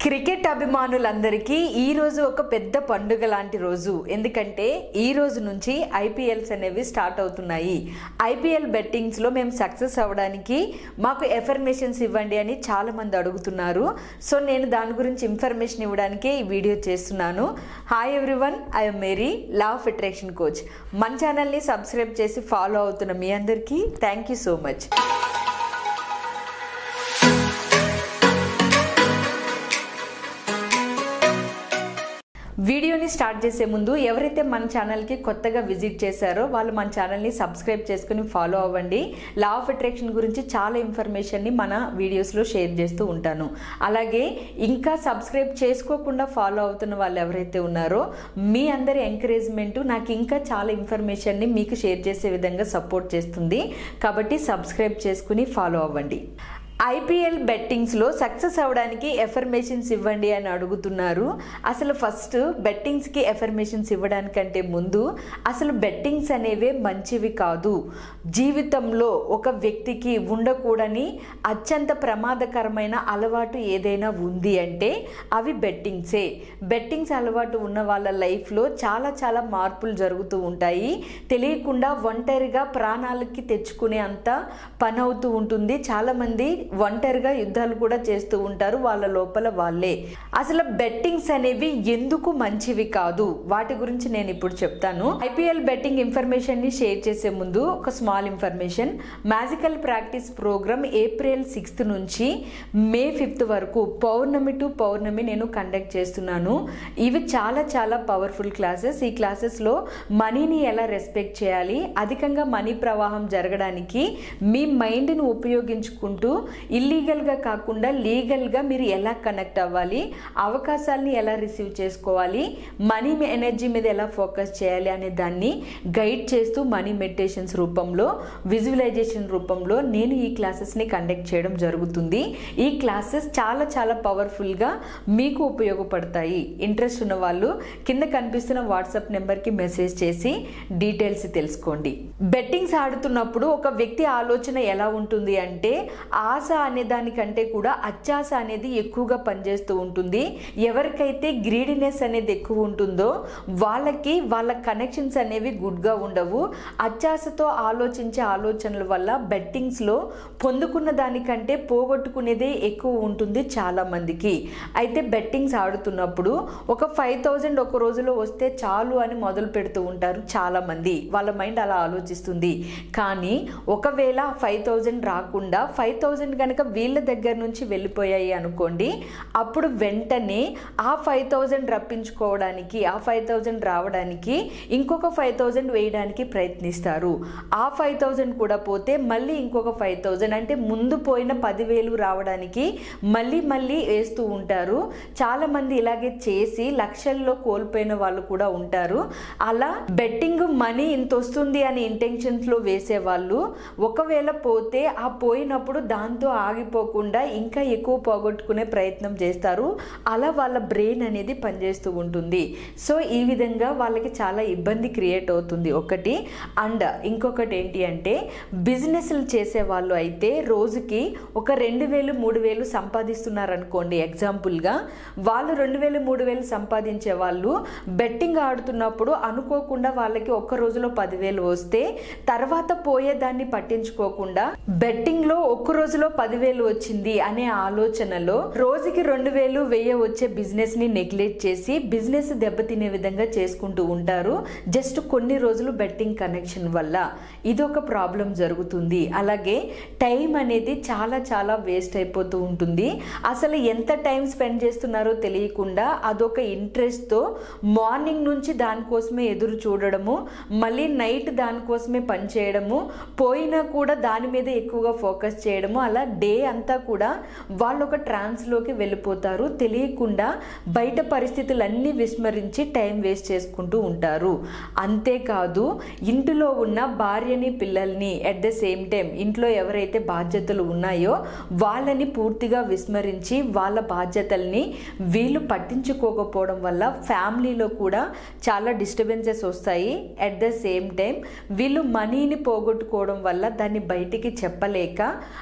cricket అభిమానులందరికీ ఈ రోజు ఒక పెద్ద పండుగ లాంటి రోజు ఎందుకంటే ఈ రోజు నుంచి ఐపీఎల్స్ అనేవి స్టార్ట్ అవుతున్నాయి ఐపీఎల్ బెట్టింగ్స్లో మేము సక్సెస్ అవ్వడానికి మాకు ఎఫర్మేషన్స్ ఇవ్వండి అని చాలా మంది అడుగుతున్నారు సో నేను దాని గురించి ఇన్ఫర్మేషన్ ఇవ్వడానికే ఈ వీడియో చేస్తున్నాను hi everyone I'm Mary law of attraction coach మన ఛానల్ని సబ్స్క్రైబ్ చేసి ఫాలో అవుతున్న మీ అందరికీ థ్యాంక్ యూ సో మచ్ వీడియోని స్టార్ట్ చేసే ముందు ఎవరైతే మన ఛానల్కి కొత్తగా విజిట్ చేశారో వాళ్ళు మన ఛానల్ని సబ్స్క్రైబ్ చేసుకుని ఫాలో అవ్వండి లా ఆఫ్ అట్రాక్షన్ గురించి చాలా ఇన్ఫర్మేషన్ని మన వీడియోస్లో షేర్ చేస్తూ ఉంటాను అలాగే ఇంకా సబ్స్క్రైబ్ చేసుకోకుండా ఫాలో అవుతున్న వాళ్ళు ఎవరైతే ఉన్నారో మీ అందరి ఎంకరేజ్మెంట్ నాకు ఇంకా చాలా ఇన్ఫర్మేషన్ని మీకు షేర్ చేసే విధంగా సపోర్ట్ చేస్తుంది కాబట్టి సబ్స్క్రైబ్ చేసుకుని ఫాలో అవ్వండి ఐపీఎల్ బెట్టింగ్స్లో సక్సెస్ అవ్వడానికి ఎఫర్మేషన్స్ ఇవ్వండి అని అడుగుతున్నారు అసలు ఫస్ట్ బెట్టింగ్స్కి ఎఫర్మేషన్స్ ఇవ్వడానికంటే ముందు అసలు బెట్టింగ్స్ అనేవే మంచివి కాదు జీవితంలో ఒక వ్యక్తికి ఉండకూడని అత్యంత ప్రమాదకరమైన అలవాటు ఏదైనా ఉంది అంటే అవి బెట్టింగ్సే బెట్టింగ్స్ అలవాటు ఉన్న వాళ్ళ లైఫ్లో చాలా చాలా మార్పులు జరుగుతూ ఉంటాయి తెలియకుండా ఒంటరిగా ప్రాణాలకి తెచ్చుకునే అంత పని అవుతూ ఉంటుంది చాలామంది ఒంటరిగా యుద్ధాలు కూడా చేస్తూ ఉంటారు వాళ్ళ లోపల వాళ్ళే అసలు బెట్టింగ్స్ అనేవి ఎందుకు మంచివి కాదు వాటి గురించి నేను ఇప్పుడు చెప్తాను ఐపీఎల్ బెట్టింగ్ ఇన్ఫర్మేషన్ ని షేర్ చేసే ముందు ఒక small information magical practice program April sixth నుంచి మే ఫిఫ్త్ వరకు పౌర్ణమి టు పౌర్ణమి నేను కండక్ట్ చేస్తున్నాను ఇవి చాలా చాలా పవర్ఫుల్ క్లాసెస్ ఈ క్లాసెస్లో మనీని ఎలా రెస్పెక్ట్ చేయాలి అధికంగా మనీ ప్రవాహం జరగడానికి మీ మైండ్ను ఉపయోగించుకుంటూ ఇల్లీగల్గా కాకుండా లీగల్గా మీరు ఎలా కనెక్ట్ అవ్వాలి అవకాశాలని ఎలా రిసీవ్ చేసుకోవాలి మనీ ఎనర్జీ మీద ఎలా ఫోకస్ చేయాలి అనే దాన్ని గైడ్ చేస్తూ మనీ మెడిటేషన్స్ రూపంలో విజువలైజేషన్ రూపంలో నేను ఈ క్లాసెస్ని కండక్ట్ చేయడం జరుగుతుంది ఈ క్లాసెస్ చాలా చాలా పవర్ఫుల్గా మీకు ఉపయోగపడతాయి ఇంట్రెస్ట్ ఉన్న వాళ్ళు కింద కనిపిస్తున్న వాట్సాప్ నెంబర్కి మెసేజ్ చేసి డీటెయిల్స్ తెలుసుకోండి బెట్టింగ్స్ ఆడుతున్నప్పుడు ఒక వ్యక్తి ఆలోచన ఎలా ఉంటుంది అంటే ఆశ అనే దానికంటే కూడా అత్యాశ అనేది ఎక్కువగా పనిచేస్తూ ఉంటుంది ఎవరికైతే గ్రీడినెస్ అనేది ఎక్కువ ఉంటుందో వాళ్ళకి వాళ్ళ కనెక్షన్స్ అనేవి గుడ్గా ఉండవు అత్యాశతో ఆలోచించే ఆలోచనల వల్ల బెట్టింగ్స్లో పొందుకున్న దానికంటే పోగొట్టుకునేదే ఎక్కువ ఉంటుంది చాలా మందికి అయితే బెట్టింగ్స్ ఆడుతున్నప్పుడు ఒక ఫైవ్ థౌజండ్ ఒక రోజులో వస్తే చాలు అని మొదలు పెడుతూ ఉంటారు చాలా మంది వాళ్ళ మైండ్ అలా ఆలోచిస్తుంది కానీ ఒకవేళ ఫైవ్ థౌజండ్ రాకుండా ఫైవ్ థౌజండ్ కనుక వీళ్ళ దగ్గర నుంచి వెళ్ళిపోయాయి అనుకోండి అప్పుడు వెంటనే ఆ ఫైవ్ థౌజండ్ రప్పించుకోవడానికి ఆ ఫైవ్ థౌజండ్ రావడానికి ఇంకొక ఫైవ్ థౌజండ్ వేయడానికి ప్రయత్నిస్తారు ఆ ఫైవ్ థౌజండ్ కూడా పోతే మళ్ళీ ఇంకొక ఫైవ్ థౌజండ్ అంటే ముందు పోయిన పదివేలు రావడానికి మళ్ళీ మళ్ళీ వేస్తూ ఉంటారు చాలామంది ఇలాగే చేసి లక్షల్లో కోల్పోయిన వాళ్ళు కూడా ఉంటారు అలా బెట్టింగ్ మనీ ఇంత వస్తుంది అని ఇంటెన్షన్స్లో వేసే వాళ్ళు ఒకవేళ పోతే ఆ పోయినప్పుడు దాంతో ఆగిపోకుండా ఇంకా ఎక్కువ పోగొట్టుకునే ప్రయత్నం చేస్తారు అలా వాళ్ళ బ్రెయిన్ అనేది పనిచేస్తూ ఉంటుంది సో ఈ విధంగా వాళ్ళకి చాలా ఇబ్బంది క్రియేట్ అవుతుంది ఒకటి అండ్ ఇంకొకటి ఏంటి అంటే బిజినెస్లు చేసే వాళ్ళు అయితే రోజుకి ఒక రెండు వేలు మూడు వేలు సంపాదిస్తున్నారనుకోండి ఎగ్జాంపుల్గా వాళ్ళు రెండు వేలు మూడు వేలు సంపాదించే వాళ్ళు బెట్టింగ్ ఆడుతున్నప్పుడు అనుకోకుండా వాళ్ళకి ఒక్క రోజులో పదివేలు వస్తే తర్వాత పోయేదాన్ని పట్టించుకోకుండా బెట్టింగ్లో ఒక్క రోజులో పదివేలు వచ్చింది అనే ఆలోచనలో రోజుకి రెండు వేలు వెయ్యి వచ్చే బిజినెస్ ని నెగ్లెక్ట్ చేసి బిజినెస్ దెబ్బతినే విధంగా చేసుకుంటూ ఉంటారు జస్ట్ కొన్ని రోజులు బెట్టింగ్ కనెక్షన్ వల్ల ఇది ఒక ప్రాబ్లం జరుగుతుంది అలాగే టైం అనేది చాలా చాలా వేస్ట్ అయిపోతూ ఉంటుంది అసలు ఎంత టైం స్పెండ్ చేస్తున్నారో తెలియకుండా అదొక ఇంట్రెస్ట్తో మార్నింగ్ నుంచి దానికోసమే ఎదురు చూడడము మళ్ళీ నైట్ దానికోసమే పనిచేయడము పోయినా కూడా దాని మీద ఎక్కువగా ఫోకస్ చేయడము అలా డే అంతా కూడా వాళ్ళు ఒక ట్రాన్స్లోకి వెళ్ళిపోతారు తెలియకుండా బయట పరిస్థితులన్నీ విస్మరించి టైం వేస్ట్ చేసుకుంటూ ఉంటారు అంతేకాదు ఇంటిలో ఉన్న భార్యని పిల్లల్ని ఎట్ ద సేమ్ టైం ఇంట్లో ఎవరైతే బాధ్యతలు ఉన్నాయో వాళ్ళని పూర్తిగా విస్మరించి వాళ్ళ బాధ్యతల్ని వీళ్ళు పట్టించుకోకపోవడం వల్ల ఫ్యామిలీలో కూడా చాలా డిస్టర్బెన్సెస్ వస్తాయి అట్ ద సేమ్ టైం వీళ్ళు మనీని పోగొట్టుకోవడం వల్ల దాన్ని బయటికి చెప్పలేక అలాగే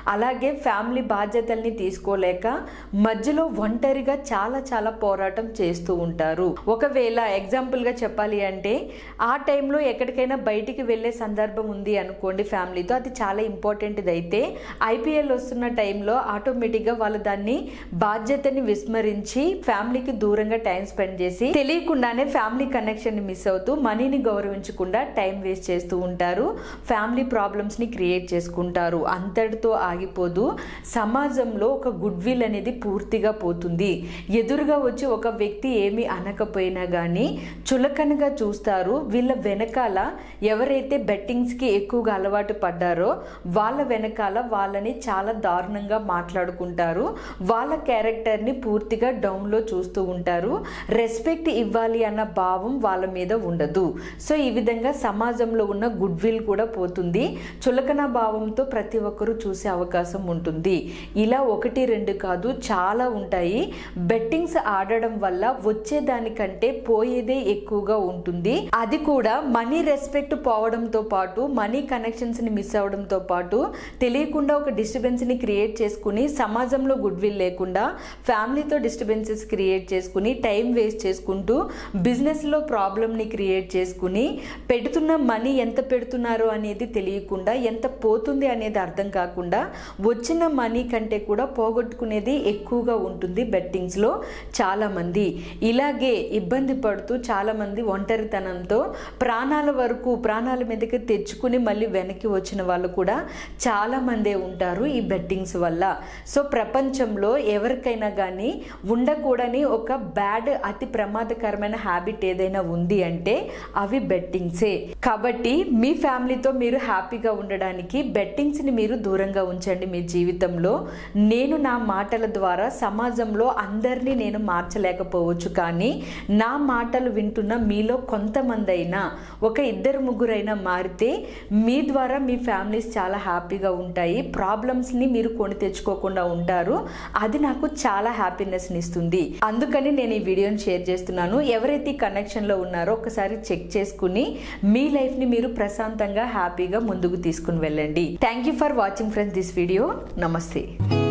అలాగే ఫ్యామిలీ బాధ్యతల్ని తీసుకోలేక మధ్యలో ఒంటరిగా చాలా చాలా పోరాటం చేస్తూ ఉంటారు ఒకవేళ ఎగ్జాంపుల్గా చెప్పాలి అంటే ఆ టైంలో ఎక్కడికైనా బయటికి వెళ్ళే సందర్భం ఉంది అనుకోండి ఫ్యామిలీతో అది చాలా ఇంపార్టెంట్ది అయితే ఐపీఎల్ వస్తున్న టైంలో ఆటోమేటిక్గా వాళ్ళు దాన్ని బాధ్యతని విస్మరించి ఫ్యామిలీకి దూరంగా టైం స్పెండ్ చేసి తెలియకుండానే ఫ్యామిలీ కనెక్షన్ మిస్ అవుతూ మనీని గౌరవించకుండా టైం వేస్ట్ చేస్తూ ఉంటారు ఫ్యామిలీ ప్రాబ్లమ్స్ని క్రియేట్ చేసుకుంటారు అంతటితో ఆగిపోదు సమాజంలో ఒక గుడ్ విల్ అనేది పూర్తిగా పోతుంది ఎదురుగా వచ్చి ఒక వ్యక్తి ఏమి అనకపోయినా కానీ చులకనగా చూస్తారు వీళ్ళ వెనకాల ఎవరైతే బెట్టింగ్స్కి ఎక్కువగా అలవాటు పడ్డారో వాళ్ళ వెనకాల వాళ్ళని చాలా దారుణంగా మాట్లాడుకుంటారు వాళ్ళ క్యారెక్టర్ని పూర్తిగా డౌన్లో చూస్తూ ఉంటారు రెస్పెక్ట్ ఇవ్వాలి అన్న భావం వాళ్ళ మీద ఉండదు సో ఈ విధంగా సమాజంలో ఉన్న గుడ్ విల్ కూడా పోతుంది చులకన భావంతో ప్రతి ఒక్కరూ చూసే అవకాశం ఉంటుంది ఇలా ఒకటి రెండు కాదు చాలా ఉంటాయి బెట్టింగ్స్ ఆడడం వల్ల వచ్చేదానికంటే పోయేదే ఎక్కువగా ఉంటుంది అది కూడా మనీ రెస్పెక్ట్ పోవడంతో పాటు మనీ కనెక్షన్స్ ని మిస్ అవడంతో పాటు తెలియకుండా ఒక డిస్టర్బెన్స్ ని క్రియేట్ చేసుకుని సమాజంలో గుడ్ విల్ లేకుండా ఫ్యామిలీతో డిస్టర్బెన్సెస్ క్రియేట్ చేసుకుని టైం వేస్ట్ చేసుకుంటూ బిజినెస్లో ప్రాబ్లమ్ని క్రియేట్ చేసుకుని పెడుతున్న మనీ ఎంత పెడుతున్నారో అనేది తెలియకుండా ఎంత పోతుంది అనేది అర్థం కాకుండా వచ్చిన మనీ కంటే కూడా పోగొట్టుకునేది ఎక్కువగా ఉంటుంది బెట్టింగ్స్లో చాలామంది ఇలాగే ఇబ్బంది పడుతూ చాలామంది ఒంటరితనంతో ప్రాణాల వరకు ప్రాణాల మీదకి తెచ్చుకుని మళ్ళీ వెనక్కి వచ్చిన వాళ్ళు కూడా చాలామందే ఉంటారు ఈ బెట్టింగ్స్ వల్ల సో ప్రపంచంలో ఎవరికైనా కానీ ఉండకూడని ఒక బ్యాడ్ అతి ప్రమాదకరమైన హ్యాబిట్ ఏదైనా ఉంది అంటే అవి బెట్టింగ్సే కాబట్టి మీ ఫ్యామిలీతో మీరు హ్యాపీగా ఉండడానికి బెట్టింగ్స్ని మీరు దూరంగా ఉంచండి మీ జీవితంలో నేను నా మాటల ద్వారా సమాజంలో అందరినీ నేను మార్చలేకపోవచ్చు కానీ నా మాటలు వింటున్న మీలో కొంతమంది అయినా ఒక ఇద్దరు ముగ్గురైనా మారితే మీ ద్వారా మీ ఫ్యామిలీస్ చాలా హ్యాపీగా ఉంటాయి ప్రాబ్లమ్స్ని మీరు కొని తెచ్చుకోకుండా ఉంటారు అది నాకు చాలా హ్యాపీనెస్ని ఇస్తుంది అందుకని నేను ఈ వీడియోని షేర్ చేస్తున్నాను ఎవరైతే ఈ కనెక్షన్లో ఉన్నారో ఒకసారి చెక్ చేసుకుని మీ లైఫ్ని మీరు ప్రశాంతంగా హ్యాపీగా ముందుకు తీసుకుని వెళ్ళండి thank you for watching friends this video నమస్తే